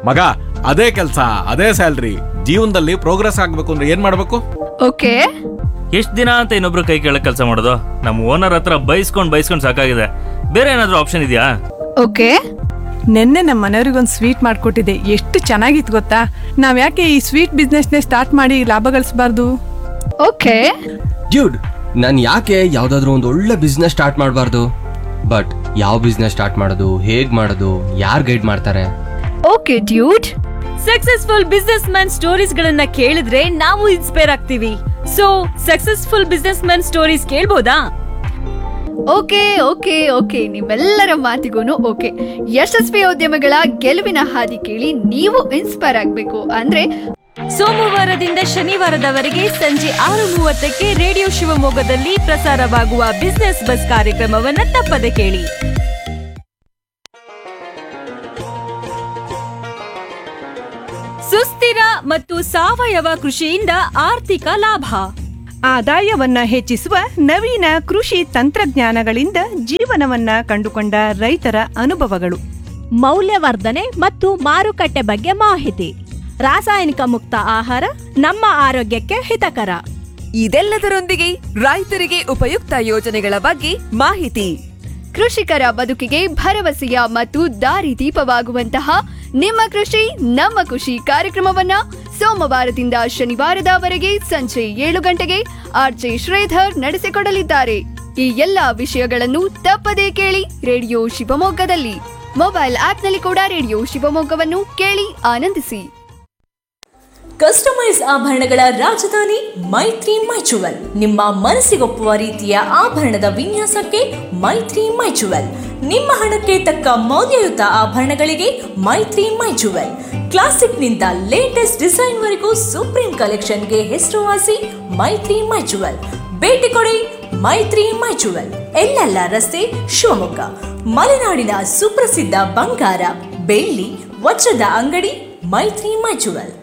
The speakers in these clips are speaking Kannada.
ಮಗ ಅದೇ ಕೆಲಸ ಅದೇ ಸ್ಯಾಲ್ರಿ ಜೀವನದಲ್ಲಿ ಪ್ರೋಗ್ರೆಸ್ ಆಗ್ಬೇಕು ಅಂದ್ರೆ ಏನ್ ಮಾಡ್ಬೇಕು ಓಕೆ ಎಷ್ಟ್ ದಿನ ಅಂತ ಇನ್ನೊಬ್ರು ಕೈ ಕೆಳಗೆ ಕೆಲಸ ಮಾಡೋದು ನಮ್ಮ ಓನರ್ ಹತ್ರ ಬೈಸ್ಕೊಂಡ್ ಬೈಸ್ಕೊಂಡ್ ಸಾಕಾಗಿದೆ ಬೇರೆ ಏನಾದ್ರೂ ಆಪ್ಷನ್ ಇದೆಯಾ ಓಕೆ ನಿನ್ನೆ ನಮ್ಮ ಮನೆಯವ್ರಿಗೊಂದು ಸ್ವೀಟ್ ಮಾಡಿಕೊಟ್ಟಿದ್ದೆ ಎಷ್ಟು ಚೆನ್ನಾಗಿತ್ತು ಗೊತ್ತಾ ನಾವು ಯಾಕೆ ಈ ಸ್ವೀಟ್ ಬಿಸ್ನೆಸ್ನೇ ಸ್ಟಾರ್ಟ್ ಮಾಡಿ ಲಾಭ ಗಳಿಸಬಾರ್ದು ಓಕೆ ಡ್ಯೂಡ್ ನಾನು ಯಾಕೆ ಯಾವ್ದಾದ್ರು ಒಂದು ಒಳ್ಳೆ ಬಿಸ್ನೆಸ್ ಸ್ಟಾರ್ಟ್ ಮಾಡಬಾರ್ದು ಬಟ್ ಯಾವ ಬಿಸ್ನೆಸ್ ಸ್ಟಾರ್ಟ್ ಮಾಡೋದು ಹೇಗ್ ಮಾಡೋದು ಯಾರು ಗೈಡ್ ಮಾಡ್ತಾರೆ okay dude successful businessman stories ಗಳನ್ನ ಕೇಳಿದ್ರೆ ನಾವು ಇನ್ಸ್ಪೈರ್ ಆಗ್ತೀವಿ so successful businessman stories ಕೇಳ್ಬೋದಾ ಓಕೆ ಓಕೆ ಓಕೆ ನಿಮ್ಮೆಲ್ಲರ ಮಾತಿಗೂ ಓಕೆ ಯಶಸ್ವಿ ಉದ್ಯಮಗಳ ಗೆಲುವಿನ ಹಾದಿ ಕೇಳಿ ನೀವು ಇನ್ಸ್ಪೈರ್ ಆಗಬೇಕು ಅಂದ್ರೆ ಸೋಮವಾರದಿಂದ ಶನಿವಾರದವರೆಗೆ ಸಂಜೆ ಆರು ಮೂವತ್ತಕ್ಕೆ ರೇಡಿಯೋ ಶಿವಮೊಗ್ಗದಲ್ಲಿ ಪ್ರಸಾರವಾಗುವ ಬಿಸ್ನೆಸ್ ಬಸ್ ಕಾರ್ಯಕ್ರಮವನ್ನ ತಪ್ಪದೆ ಕೇಳಿ ಸುಸ್ಥಿರ ಮತ್ತು ಸಾವಯವ ಕೃಷಿಯಿಂದ ಆರ್ಥಿಕ ಲಾಭ ಆದಾಯವನ್ನ ಹೆಚ್ಚಿಸುವ ನವೀನ ಕೃಷಿ ತಂತ್ರಜ್ಞಾನಗಳಿಂದ ಜೀವನವನ್ನ ಕಂಡುಕೊಂಡ ರೈತರ ಅನುಭವಗಳು ಮೌಲ್ಯವರ್ಧನೆ ಮತ್ತು ಮಾರುಕಟ್ಟೆ ಬಗ್ಗೆ ಮಾಹಿತಿ ರಾಸಾಯನಿಕ ಮುಕ್ತ ಆಹಾರ ನಮ್ಮ ಆರೋಗ್ಯಕ್ಕೆ ಹಿತಕರ ಇದೆಲ್ಲದರೊಂದಿಗೆ ರೈತರಿಗೆ ಉಪಯುಕ್ತ ಯೋಜನೆಗಳ ಬಗ್ಗೆ ಮಾಹಿತಿ ಕೃಷಿಕರ ಬದುಕಿಗೆ ಭರವಸೆಯ ಮತ್ತು ದಾರಿದೀಪವಾಗುವಂತಹ ನಿಮ್ಮ ಕೃಷಿ ನಮ್ಮ ಖುಷಿ ಕಾರ್ಯಕ್ರಮವನ್ನ ಸೋಮವಾರದಿಂದ ಶನಿವಾರದವರೆಗೆ ಸಂಜೆ ಏಳು ಗಂಟೆಗೆ ಆರ್ಜೆ ಶ್ರೀಧರ್ ನಡೆಸಿಕೊಡಲಿದ್ದಾರೆ ಈ ಎಲ್ಲಾ ವಿಷಯಗಳನ್ನು ತಪ್ಪದೇ ಕೇಳಿ ರೇಡಿಯೋ ಶಿವಮೊಗ್ಗದಲ್ಲಿ ಮೊಬೈಲ್ ಆಪ್ನಲ್ಲಿ ಕೂಡ ರೇಡಿಯೋ ಶಿವಮೊಗ್ಗವನ್ನು ಕೇಳಿ ಆನಂದಿಸಿ ಕಸ್ಟಮೈಸ್ ಆಭರಣಗಳ ರಾಜಧಾನಿ ಮೈತ್ರಿ ಮೈಚುವಲ್ ನಿಮ್ಮ ಮನಸ್ಸಿಗೊಪ್ಪುವ ರೀತಿಯ ಆಭರಣದ ವಿನ್ಯಾಸಕ್ಕೆ ಮೈತ್ರಿ ಮೈಚುವಲ್ ನಿಮ್ಮ ಹಣಕ್ಕೆ ತಕ್ಕ ಮೌಲ್ಯಯುತ ಆಭರಣಗಳಿಗೆ ಮೈತ್ರಿ ಮೈಚುವಲ್ ಕ್ಲಾಸಿಕ್ನಿಂದ ಲೇಟೆಸ್ಟ್ ಡಿಸೈನ್ವರೆಗೂ ಸುಪ್ರೀಂ ಕಲೆಕ್ಷನ್ಗೆ ಹೆಸರುವಾಸಿ ಮೈತ್ರಿ ಮೈಚುವಲ್ ಭೇಟಿ ಕೊಡಿ ಮೈತ್ರಿ ಮೈಚುವಲ್ ಎಲ್ಲೆಲ್ಲ ರಸ್ತೆ ಶಿವಮೊಗ್ಗ ಮಲೆನಾಡಿನ ಸುಪ್ರಸಿದ್ಧ ಬಂಗಾರ ಬೆಳ್ಳಿ ವಜ್ರದ ಅಂಗಡಿ ಮೈತ್ರಿ ಮೈಚುವಲ್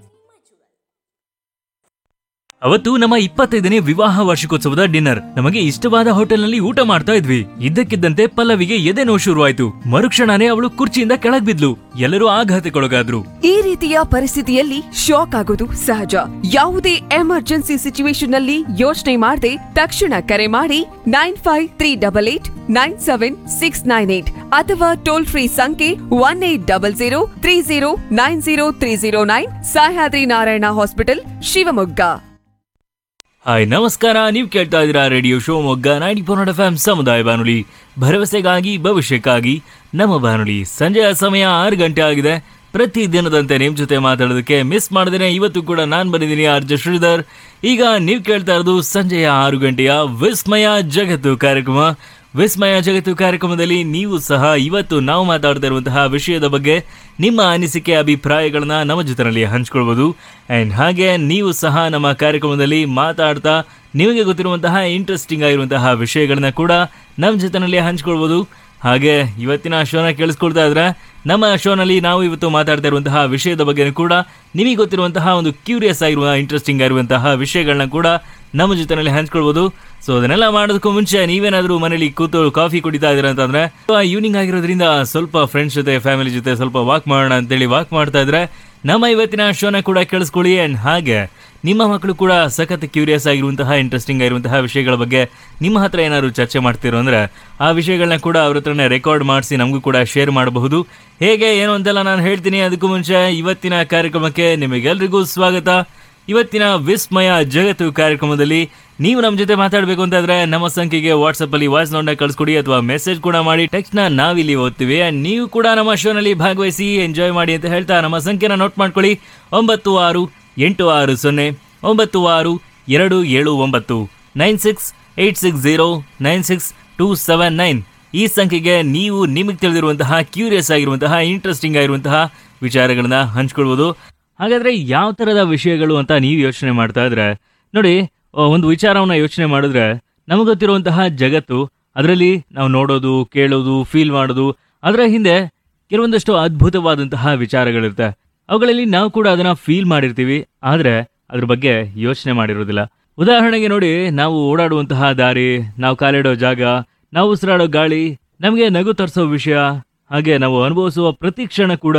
ಅವತ್ತು ನಮ್ಮ ಇಪ್ಪತ್ತೈದನೇ ವಿವಾಹ ವಾರ್ಷಿಕೋತ್ಸವದ ಡಿನ್ನರ್ ನಮಗೆ ಇಷ್ಟವಾದ ಹೋಟೆಲ್ನಲ್ಲಿ ಊಟ ಮಾಡ್ತಾ ಇದ್ವಿ ಇದ್ದಕ್ಕಿದ್ದಂತೆ ಪಲ್ಲವಿಗೆ ಎದೆ ನೋವು ಶುರುವಾಯ್ತು ಮರುಕ್ಷಣನೇ ಅವಳು ಕುರ್ಚಿಯಿಂದ ಕೆಳಗ್ ಬಿದ್ಲು ಎಲ್ಲರೂ ಆಘಾತಕ್ಕೊಳಗಾದ್ರು ಈ ರೀತಿಯ ಪರಿಸ್ಥಿತಿಯಲ್ಲಿ ಶಾಕ್ ಆಗೋದು ಸಹಜ ಯಾವುದೇ ಎಮರ್ಜೆನ್ಸಿ ಸಿಚುವೇಶನ್ ನಲ್ಲಿ ಯೋಚನೆ ಮಾಡದೆ ತಕ್ಷಣ ಕರೆ ಮಾಡಿ nine five three double eight nine seven six nine eight ಅಥವಾ ಟೋಲ್ ಫ್ರೀ ಸಂಖ್ಯೆ one eight double zero three zero nine zero three zero nine Sahyadri Narayana hospital Shivamogga hi ನಮಸ್ಕಾರ ನೀವು ಕೇಳ್ತಾ ಇದ್ದೀರಾ radio Shivamogga ninety four F M ಸಮುದಾಯ ಬಾನುಲಿ ಭರವಸೆಗಾಗಿ ಭವಿಷ್ಯಕ್ಕಾಗಿ ನಮ್ಮ ಬಾನುಲಿ ಸಂಜೆಯ ಸಮಯ ಆರು ಗಂಟೆ ಆಗಿದೆ ಪ್ರತಿ ದಿನದಂತೆ ನಿಮ್ಮ ಜೊತೆ ಮಾತಾಡೋದಕ್ಕೆ ಮಿಸ್ ಮಾಡಿದ್ರೆ ಇವತ್ತು ಕೂಡ ನಾನು ಬಂದಿದ್ದೀನಿ ಆರ್ ಜೆ ಶ್ರೀಧರ್ ಈಗ ನೀವು ಕೇಳ್ತಾ ಇರೋದು ಸಂಜೆಯ ಆರು ಗಂಟೆಯ ವಿಸ್ಮಯ ಜಗತ್ತು ಕಾರ್ಯಕ್ರಮ ವಿಸ್ಮಯ ಜಗತ್ತು ಕಾರ್ಯಕ್ರಮದಲ್ಲಿ ನೀವು ಸಹ ಇವತ್ತು ನಾವು ಮಾತಾಡ್ತಾ ಇರುವಂತಹ ವಿಷಯದ ಬಗ್ಗೆ ನಿಮ್ಮ ಅನಿಸಿಕೆ ಅಭಿಪ್ರಾಯಗಳನ್ನ ನಮ್ಮ ಜೊತೆನಲ್ಲಿ ಹಂಚ್ಕೊಳ್ಬೋದು ಆ್ಯಂಡ್ ಹಾಗೆ ನೀವು ಸಹ ನಮ್ಮ ಕಾರ್ಯಕ್ರಮದಲ್ಲಿ ಮಾತಾಡ್ತಾ ನಿಮಗೆ ಗೊತ್ತಿರುವಂತಹ ಇಂಟ್ರೆಸ್ಟಿಂಗ್ ಆಗಿರುವಂತಹ ವಿಷಯಗಳನ್ನ ಕೂಡ ನಮ್ಮ ಜೊತೆನಲ್ಲಿ ಹಂಚ್ಕೊಳ್ಬೋದು ಹಾಗೆ ಇವತ್ತಿನ ಶೋನ ಕೇಳಿಸ್ಕೊಳ್ತಾ ಇದ್ರೆ ನಮ್ಮ ಶೋನಲ್ಲಿ ನಾವು ಇವತ್ತು ಮಾತಾಡ್ತಾ ಇರುವಂತಹ ವಿಷಯದ ಬಗ್ಗೆ ಕೂಡ ನಿಮಗೆ ಗೊತ್ತಿರುವಂತಹ ಒಂದು ಕ್ಯೂರಿಯಸ್ ಆಗಿರುವ ಇಂಟ್ರೆಸ್ಟಿಂಗ್ ಆಗಿರುವಂತಹ ವಿಷಯಗಳನ್ನ ಕೂಡ ನಮ್ಮ ಜೊತೆನಲ್ಲಿ ಹಂಚ್ಕೊಳ್ಬೋದು ಸೊ ಅದನ್ನೆಲ್ಲ ಮಾಡೋದಕ್ಕೂ ಮುಂಚೆ ನೀವೇನಾದರೂ ಮನೇಲಿ ಕೂತು ಕಾಫಿ ಕುಡಿತಾ ಇದ್ದೀರಾ ಅಂತಂದ್ರೆ ಈವ್ನಿಂಗ್ ಆಗಿರೋದ್ರಿಂದ ಸ್ವಲ್ಪ ಫ್ರೆಂಡ್ಸ್ ಜೊತೆ ಫ್ಯಾಮಿಲಿ ಜೊತೆ ಸ್ವಲ್ಪ ವಾಕ್ ಮಾಡೋಣ ಅಂತೇಳಿ ವಾಕ್ ಮಾಡ್ತಾ ಇದ್ರೆ ನಮ್ಮ ಇವತ್ತಿನ ಶೋನ ಕೂಡ ಕೇಳಿಸ್ಕೊಳ್ಳಿ ಆ್ಯಂಡ್ ಹಾಗೆ ನಿಮ್ಮ ಮಕ್ಕಳು ಕೂಡ ಸಖತ್ ಕ್ಯೂರಿಯಸ್ ಆಗಿರುವಂತಹ ಇಂಟ್ರೆಸ್ಟಿಂಗ್ ಆಗಿರುವಂತಹ ವಿಷಯಗಳ ಬಗ್ಗೆ ನಿಮ್ಮ ಹತ್ರ ಏನಾದ್ರು ಚರ್ಚೆ ಮಾಡ್ತಿರೋ ಅಂದ್ರೆ ಆ ವಿಷಯಗಳನ್ನ ಕೂಡ ಅವ್ರ ಹತ್ರನೇ ರೆಕಾರ್ಡ್ ಮಾಡಿಸಿ ನಮಗೂ ಕೂಡ ಶೇರ್ ಮಾಡಬಹುದು ಹೇಗೆ ಏನು ಅಂತೆಲ್ಲ ನಾನು ಹೇಳ್ತೀನಿ ಅದಕ್ಕೂ ಮುಂಚೆ ಇವತ್ತಿನ ಕಾರ್ಯಕ್ರಮಕ್ಕೆ ನಿಮಗೆಲ್ರಿಗೂ ಸ್ವಾಗತ ಇವತ್ತಿನ ವಿಸ್ಮಯ ಜಗತ್ತು ಕಾರ್ಯಕ್ರಮದಲ್ಲಿ ನೀವು ನಮ್ಮ ಜೊತೆ ಮಾತಾಡಬೇಕು ಅಂತಾದ್ರೆ ನಮ್ಮ ಸಂಖ್ಯೆಗೆ ವಾಟ್ಸಪ್ ಅಲ್ಲಿ ವಾಯ್ಸ್ ನೋಟ್ನ ಕಳಿಸ್ಕೊಡಿ ಅಥವಾ ಮೆಸೇಜ್ ಕೂಡ ಮಾಡಿ ಟೆಕ್ಸ್ಟ್ ನ ನಾವಿಲ್ಲಿ ಓದ್ತೀವಿ And ನೀವು ಕೂಡ ನಮ್ಮ ಶೋನಲ್ಲಿ ಭಾಗವಹಿಸಿ ಎಂಜಾಯ್ ಮಾಡಿ ಅಂತ ಹೇಳ್ತಾ ನಮ್ಮ ಸಂಖ್ಯೆನ ನೋಟ್ ಮಾಡ್ಕೊಳ್ಳಿ ಒಂಬತ್ತು ಆರು ಎಂಟು ಆರು ಸೊನ್ನೆ ಒಂಬತ್ತು ಆರು ಎರಡು ಏಳು ಒಂಬತ್ತು nine six eight six zero nine six two seven nine ಈ ಸಂಖ್ಯೆಗೆ ನೀವು ನಿಮಗೆ ತಿಳಿದಿರುವಂತಹ ಕ್ಯೂರಿಯಸ್ ಆಗಿರುವಂತಹ ಇಂಟ್ರೆಸ್ಟಿಂಗ್ ಆಗಿರುವಂತಹ ವಿಚಾರಗಳನ್ನ ಹಂಚ್ಕೊಳ್ಬೋದು ಹಾಗಾದ್ರೆ ಯಾವ ಥರದ ವಿಷಯಗಳು ಅಂತ ನೀವು ಯೋಚನೆ ಮಾಡ್ತಾ ಇದ್ರೆ ನೋಡಿ ಆ, ಒಂದು ವಿಚಾರವನ್ನ ಯೋಚನೆ ಮಾಡಿದ್ರೆ ನಮಗೆ ಗೊತ್ತಿರುವಂತಹ ಜಗತ್ತು ಅದರಲ್ಲಿ ನಾವು ನೋಡೋದು ಕೇಳೋದು ಫೀಲ್ ಮಾಡೋದು ಅದರ ಹಿಂದೆ ಕೆಲವೊಂದಷ್ಟು ಅದ್ಭುತವಾದಂತಹ ವಿಚಾರಗಳಿರುತ್ತೆ ಅವುಗಳಲ್ಲಿ ನಾವು ಕೂಡ ಅದನ್ನ ಫೀಲ್ ಮಾಡಿರ್ತೀವಿ ಆದ್ರೆ ಅದ್ರ ಬಗ್ಗೆ ಯೋಚನೆ ಮಾಡಿರೋದಿಲ್ಲ ಉದಾಹರಣೆಗೆ ನೋಡಿ ನಾವು ಓಡಾಡುವಂತಹ ದಾರಿ ನಾವು ಕಾಲಿಡೋ ಜಾಗ ನಾವು ಉಸಿರಾಡೋ ಗಾಳಿ ನಮಗೆ ನಗು ತರಿಸೋ ವಿಷಯ ಹಾಗೆ ನಾವು ಅನುಭವಿಸುವ ಪ್ರತಿ ಕ್ಷಣ ಕೂಡ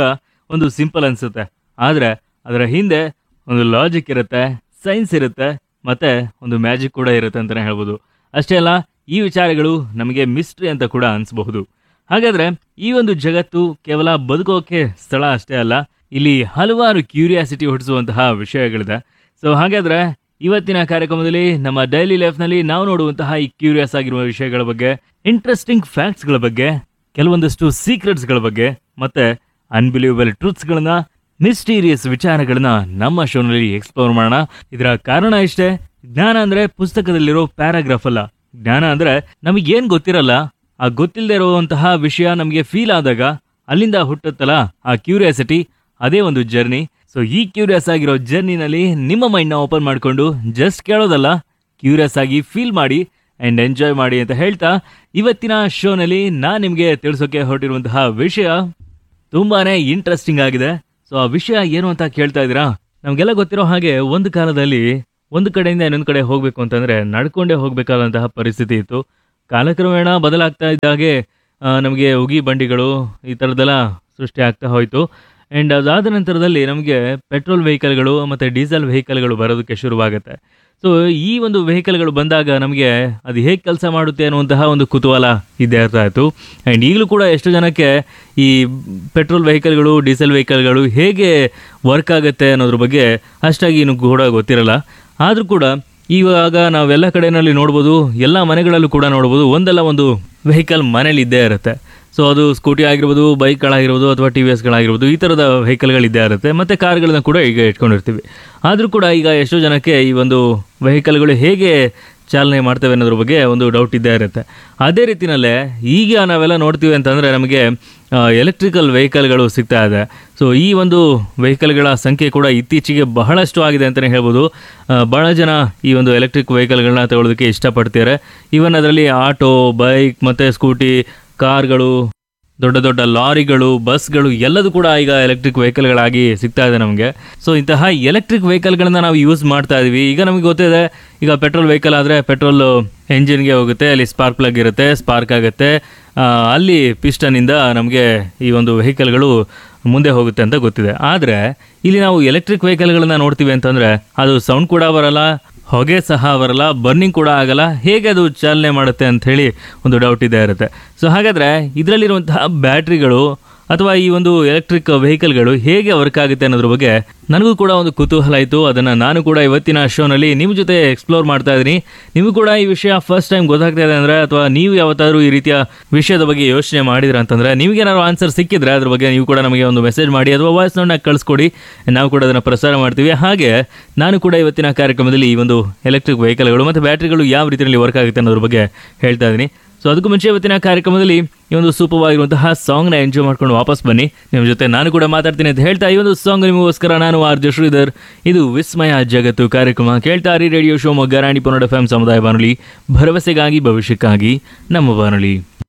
ಒಂದು ಸಿಂಪಲ್ ಅನಿಸುತ್ತೆ ಆದರೆ ಅದರ ಹಿಂದೆ ಒಂದು ಲಾಜಿಕ್ ಇರುತ್ತೆ ಸೈನ್ಸ್ ಇರುತ್ತೆ ಮತ್ತು ಒಂದು ಮ್ಯಾಜಿಕ್ ಕೂಡ ಇರುತ್ತೆ ಅಂತಲೇ ಹೇಳ್ಬೋದು ಅಷ್ಟೇ ಅಲ್ಲ ಈ ವಿಚಾರಗಳು ನಮಗೆ ಮಿಸ್ಟ್ರಿ ಅಂತ ಕೂಡ ಅನಿಸಬಹುದು ಹಾಗಾದರೆ ಈ ಒಂದು ಜಗತ್ತು ಕೇವಲ ಬದುಕೋಕೆ ಸ್ಥಳ ಅಷ್ಟೇ ಅಲ್ಲ ಇಲ್ಲಿ ಹಲವಾರು ಕ್ಯೂರಿಯಾಸಿಟಿ ಹುಟ್ಟಿಸುವಂತಹ ವಿಷಯಗಳಿದೆ ಸೊ ಹಾಗಾದರೆ ಇವತ್ತಿನ ಕಾರ್ಯಕ್ರಮದಲ್ಲಿ ನಮ್ಮ ಡೈಲಿ ಲೈಫ್ನಲ್ಲಿ ನಾವು ನೋಡುವಂತಹ ಈ ಕ್ಯೂರಿಯಸ್ ಆಗಿರುವ ವಿಷಯಗಳ ಬಗ್ಗೆ ಇಂಟ್ರೆಸ್ಟಿಂಗ್ ಫ್ಯಾಕ್ಟ್ಸ್ಗಳ ಬಗ್ಗೆ ಕೆಲವೊಂದಷ್ಟು ಸೀಕ್ರೆಟ್ಸ್ಗಳ ಬಗ್ಗೆ ಮತ್ತೆ ಅನ್ಬಿಲೀವಬಲ್ ಟ್ರೂತ್ಸ್ಗಳನ್ನ ಮಿಸ್ಟೀರಿಯಸ್ ವಿಚಾರಗಳನ್ನ ನಮ್ಮ ಶೋನಲ್ಲಿ ಎಕ್ಸ್ಪ್ಲೋರ್ ಮಾಡೋಣ ಇದರ ಕಾರಣ ಇಷ್ಟೇ ಜ್ಞಾನ ಅಂದ್ರೆ ಪುಸ್ತಕದಲ್ಲಿರೋ ಪ್ಯಾರಾಗ್ರಾಫ್ ಅಲ್ಲ ಜ್ಞಾನ ಅಂದ್ರೆ ನಮಗೆ ಏನ್ ಗೊತ್ತಿರಲ್ಲ ಆ ಗೊತ್ತಿಲ್ಲದೆ ಇರುವಂತಹ ವಿಷಯ ನಮಗೆ ಫೀಲ್ ಆದಾಗ ಅಲ್ಲಿಂದ ಹುಟ್ಟುತ್ತಲ್ಲ ಆ ಕ್ಯೂರಿಯಾಸಿಟಿ ಅದೇ ಒಂದು ಜರ್ನಿ ಸೊ ಈ ಕ್ಯೂರಿಯಸ್ ಆಗಿರೋ ಜರ್ನಿನಲ್ಲಿ ನಿಮ್ಮ ಮೈಂಡ್ನ ಓಪನ್ ಮಾಡಿಕೊಂಡು ಜಸ್ಟ್ ಕೇಳೋದಲ್ಲ ಕ್ಯೂರಿಯಸ್ ಆಗಿ ಫೀಲ್ ಮಾಡಿ ಆ್ಯಂಡ್ ಎಂಜಾಯ್ ಮಾಡಿ ಅಂತ ಹೇಳ್ತಾ ಇವತ್ತಿನ ಶೋನಲ್ಲಿ ನಾನು ನಿಮಗೆ ತಿಳಿಸೋಕೆ ಹೊರಟಿರುವಂತಹ ವಿಷಯ ತುಂಬಾನೇ ಇಂಟ್ರೆಸ್ಟಿಂಗ್ ಆಗಿದೆ ಸೊ ಆ ವಿಷಯ ಏನು ಅಂತ ಕೇಳ್ತಾ ಇದ್ದೀರಾ ನಮಗೆಲ್ಲ ಗೊತ್ತಿರೋ ಹಾಗೆ ಒಂದು ಕಾಲದಲ್ಲಿ ಒಂದು ಕಡೆಯಿಂದ ಇನ್ನೊಂದು ಕಡೆ ಹೋಗಬೇಕು ಅಂತಂದ್ರೆ ನಡ್ಕೊಂಡೇ ಹೋಗಬೇಕಾದಂತಹ ಪರಿಸ್ಥಿತಿ ಇತ್ತು ಕಾಲಕ್ರಮೇಣ ಬದಲಾಗ್ತಾ ಇದ್ದ ಹಾಗೆ ಆ, ನಮಗೆ ಉಗಿ ಬಂಡಿಗಳು ಈ ಥರದ್ದೆಲ್ಲ ಸೃಷ್ಟಿ ಆಗ್ತಾ ಹೋಯಿತು ಆ್ಯಂಡ್ ಅದಾದ ನಂತರದಲ್ಲಿ ನಮಗೆ ಪೆಟ್ರೋಲ್ ವೆಹಿಕಲ್ಗಳು ಮತ್ತು ಡೀಸೆಲ್ ವೆಹಿಕಲ್ಗಳು ಬರೋದಕ್ಕೆ ಶುರುವಾಗುತ್ತೆ ಸೊ ಈ ಒಂದು ವೆಹಿಕಲ್ಗಳು ಬಂದಾಗ ನಮಗೆ ಅದು ಹೇಗೆ ಕೆಲಸ ಮಾಡುತ್ತೆ ಅನ್ನುವಂತಹ ಒಂದು ಕುತೂಹಲ ಇದ್ದೇ ಇರ್ತಾ ಇತ್ತು ಆ್ಯಂಡ್ ಈಗಲೂ ಕೂಡ ಎಷ್ಟು ಜನಕ್ಕೆ ಈ ಪೆಟ್ರೋಲ್ ವೆಹಿಕಲ್ಗಳು ಡೀಸೆಲ್ ವೆಹಿಕಲ್ಗಳು ಹೇಗೆ ವರ್ಕ್ ಆಗುತ್ತೆ ಅನ್ನೋದ್ರ ಬಗ್ಗೆ ಅಷ್ಟಾಗಿ ಇನ್ನೂ ಕೂಡ ಗೊತ್ತಿರಲ್ಲ ಆದರೂ ಕೂಡ ಇವಾಗ ನಾವೆಲ್ಲ ಕಡೆಯಲ್ಲಿ ನೋಡ್ಬೋದು ಎಲ್ಲ ಮನೆಗಳಲ್ಲೂ ಕೂಡ ನೋಡ್ಬೋದು ಒಂದಲ್ಲ ಒಂದು ವೆಹಿಕಲ್ ಮನೇಲಿ ಇದ್ದೇ ಇರುತ್ತೆ ಸೊ ಅದು ಸ್ಕೂಟಿ ಆಗಿರ್ಬೋದು ಬೈಕ್ಗಳಾಗಿರ್ಬೋದು ಅಥವಾ ಟಿ ವಿ ಎಸ್ಗಳಾಗಿರ್ಬೋದು ಈ ಥರದ ವೆಹಿಕಲ್ಗಳಿದ್ದೇ ಇರುತ್ತೆ ಮತ್ತು ಕಾರ್ಗಳನ್ನ ಕೂಡ ಈಗ ಇಟ್ಕೊಂಡಿರ್ತೀವಿ ಆದರೂ ಕೂಡ ಈಗ ಎಷ್ಟೋ ಜನಕ್ಕೆ ಈ ಒಂದು ವೆಹಿಕಲ್ಗಳು ಹೇಗೆ ಚಾಲನೆ ಮಾಡ್ತೇವೆ ಅನ್ನೋದ್ರ ಬಗ್ಗೆ ಒಂದು ಡೌಟ್ ಇದ್ದೇ ಇರುತ್ತೆ ಅದೇ ರೀತಿಯಲ್ಲೇ ಈಗ ನಾವೆಲ್ಲ ನೋಡ್ತೀವಿ ಅಂತಂದರೆ ನಮಗೆ ಎಲೆಕ್ಟ್ರಿಕಲ್ ವೆಹಿಕಲ್ಗಳು ಸಿಗ್ತಾ ಇದೆ ಸೊ ಈ ಒಂದು ವೆಹಿಕಲ್ಗಳ ಸಂಖ್ಯೆ ಕೂಡ ಇತ್ತೀಚೆಗೆ ಬಹಳಷ್ಟು ಆಗಿದೆ ಅಂತಲೇ ಹೇಳ್ಬೋದು ಆ, ಬಹಳ ಜನ ಈ ಒಂದು ಎಲೆಕ್ಟ್ರಿಕ್ ವೆಹಿಕಲ್ಗಳನ್ನ ತಗೊಳ್ಳೋದಕ್ಕೆ ಇಷ್ಟಪಡ್ತಾರೆ ಈವನ್ ಅದರಲ್ಲಿ ಆಟೋ ಬೈಕ್ ಮತ್ತು ಸ್ಕೂಟಿ ಕಾರ್ಗಳು ದೊಡ್ಡ ದೊಡ್ಡ ಲಾರಿಗಳು ಬಸ್ಗಳು ಎಲ್ಲದೂ ಕೂಡ ಈಗ ಎಲೆಕ್ಟ್ರಿಕ್ ವೆಹಿಕಲ್ಗಳಾಗಿ ಸಿಗ್ತಾ ಇದೆ ನಮಗೆ ಸೊ ಇಂತಹ ಎಲೆಕ್ಟ್ರಿಕ್ ವೆಹಿಕಲ್ಗಳನ್ನ ನಾವು ಯೂಸ್ ಮಾಡ್ತಾ ಇದೀವಿ ಈಗ ನಮಗೆ ಗೊತ್ತಿದೆ ಈಗ ಪೆಟ್ರೋಲ್ ವೆಹಿಕಲ್ ಆದರೆ ಪೆಟ್ರೋಲ್ ಎಂಜಿನ್ಗೆ ಹೋಗುತ್ತೆ ಅಲ್ಲಿ ಸ್ಪಾರ್ಕ್ ಪ್ಲಗ್ ಇರುತ್ತೆ ಸ್ಪಾರ್ಕ್ ಆಗುತ್ತೆ ಆ, ಅಲ್ಲಿ ಪಿಸ್ಟನಿಂದ ನಮಗೆ ಈ ಒಂದು ವೆಹಿಕಲ್ಗಳು ಮುಂದೆ ಹೋಗುತ್ತೆ ಅಂತ ಗೊತ್ತಿದೆ ಆದರೆ ಇಲ್ಲಿ ನಾವು ಎಲೆಕ್ಟ್ರಿಕ್ ವೆಹಿಕಲ್ಗಳನ್ನ ನೋಡ್ತೀವಿ ಅಂತಂದರೆ ಅದು ಸೌಂಡ್ ಕೂಡ ಬರಲ್ಲ ಹೊಗೆ ಸಹ ಬರಲ್ಲ ಬರ್ನಿಂಗ್ ಕೂಡ ಆಗಲ್ಲ ಹೇಗೆ ಅದು ಚಾಲನೆ ಮಾಡುತ್ತೆ ಅಂತ ಹೇಳಿ ಒಂದು ಡೌಟ್ ಇದ್ದೇ ಇರುತ್ತೆ ಸೊ ಹಾಗಾದರೆ ಇದರಲ್ಲಿರುವಂತಹ ಬ್ಯಾಟ್ರಿಗಳು ಅಥವಾ ಈ ಒಂದು ಎಲೆಕ್ಟ್ರಿಕ್ ವೆಹಿಕಲ್ಗಳು ಹೇಗೆ ವರ್ಕ್ ಆಗುತ್ತೆ ಅನ್ನೋದ್ರ ಬಗ್ಗೆ ನನಗೂ ಕೂಡ ಒಂದು ಕುತೂಹಲ ಇತ್ತು ಅದನ್ನು ನಾನು ಕೂಡ ಇವತ್ತಿನ ಶೋನಲ್ಲಿ ನಿಮ್ಮ ಜೊತೆ ಎಕ್ಸ್ಪ್ಲೋರ್ ಮಾಡ್ತಾ ಇದ್ದೀನಿ ನಿಮಗೂ ಕೂಡ ಈ ವಿಷಯ ಫಸ್ಟ್ ಟೈಮ್ ಗೊತ್ತಾಗ್ತಾ ಇದೆ ಅಂದರೆ ಅಥವಾ ನೀವು ಯಾವತ್ತಾದ್ರೂ ಈ ರೀತಿಯ ವಿಷಯದ ಬಗ್ಗೆ ಯೋಚನೆ ಮಾಡಿದ್ರ ಅಂತಂದರೆ ನಿಮಗೇನಾದ್ರು ಆನ್ಸರ್ ಸಿಕ್ಕಿದ್ರೆ ಅದ್ರ ಬಗ್ಗೆ ನೀವು ಕೂಡ ನಮಗೆ ಒಂದು ಮೆಸೇಜ್ ಮಾಡಿ ಅಥವಾ ವಾಯ್ಸ್ ನೋಟ್ನ ಕಳಿಸ್ಕೊಡಿ ನಾವು ಕೂಡ ಅದನ್ನು ಪ್ರಸಾರ ಮಾಡ್ತೀವಿ ಹಾಗೆ ನಾನು ಕೂಡ ಇವತ್ತಿನ ಕಾರ್ಯಕ್ರಮದಲ್ಲಿ ಈ ಒಂದು ಎಲೆಕ್ಟ್ರಿಕ್ ವೆಹಿಕಲ್ಗಳು ಮತ್ತು ಬ್ಯಾಟ್ರಿಗಳು ಯಾವ ರೀತಿಯಲ್ಲಿ ವರ್ಕ್ ಆಗುತ್ತೆ ಅನ್ನೋದ್ರ ಬಗ್ಗೆ ಹೇಳ್ತಾ ಇದ್ದೀನಿ ಸೊ ಅದಕ್ಕೂ ಮುಂಚೆ ಇವತ್ತಿನ ಕಾರ್ಯಕ್ರಮದಲ್ಲಿ ಈ ಒಂದು ಸೂಪವಾಗಿರುವಂತಹ ಸಾಂಗ್ನ ಎಂಜಾಯ್ ಮಾಡ್ಕೊಂಡು ವಾಪಸ್ ಬನ್ನಿ ನಿಮ್ಮ ಜೊತೆ ನಾನು ಕೂಡ ಮಾತಾಡ್ತೀನಿ ಅಂತ ಹೇಳ್ತಾ ಈ ಒಂದು ಸಾಂಗ್ ನಿಮಗೋಸ್ಕರ ನಾನು ಆರ್ ಜೆ ಶ್ರೀಧರ್ ಇದು ವಿಸ್ಮಯ ಜಗತ್ತು ಕಾರ್ಯಕ್ರಮ ಕೇಳ್ತಾರಿ ರೇಡಿಯೋ ಶೋ ಮೊಗ್ಗ ರಾಣಿ ಪನ್ನಡ ಎಫ್ ಸಮುದಾಯ ಬಾನುಲಿ ಭರವಸೆಗಾಗಿ ಭವಿಷ್ಯಕ್ಕಾಗಿ ನಮ್ಮ ಬಾನುಲಿ